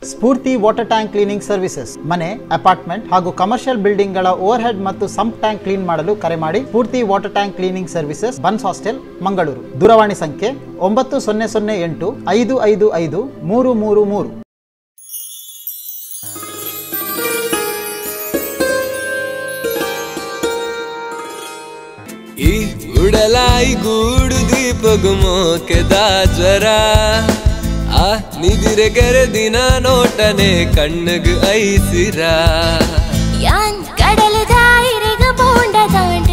ಸ್ಫೂರ್ತಿ water tank cleaning services ಮನೆ apartment ಹಾಗೂ commercial building ಗಳ ಓವರ್ ಹೆಡ್ ಮತ್ತು ಸಂಪ್ ಟ್ಯಾಂಕ್ ಕ್ಲೀನ್ ಮಾಡಲು ಕರೆ ಮಾಡಿ Spoorthi water tank cleaning services Bunts hostel Mangaluru ದೂರವಾಣಿ ಸಂಖ್ಯೆ ಒಂಬತ್ತು ಸೊನ್ನೆ ಸೊನ್ನೆ ಎಂಟು ಐದು ಐದು ಐದು ಮೂರು ಮೂರು ಮೂರು ಈ ಉಡಲಾಯಿ ಗೂಡು ದೀಪಗು ಮೋಕೆದ ಜ್ವರ ಆ ನಿದಿರೆ ದಿನ ನೋಟನೆ ಕಣ್ಣಗ್ ಐಸಿರ ಯಾನ್ ಕಡಲ ದಾಯಿರಿಗ ಬೋಂಡ ದಾಂಡ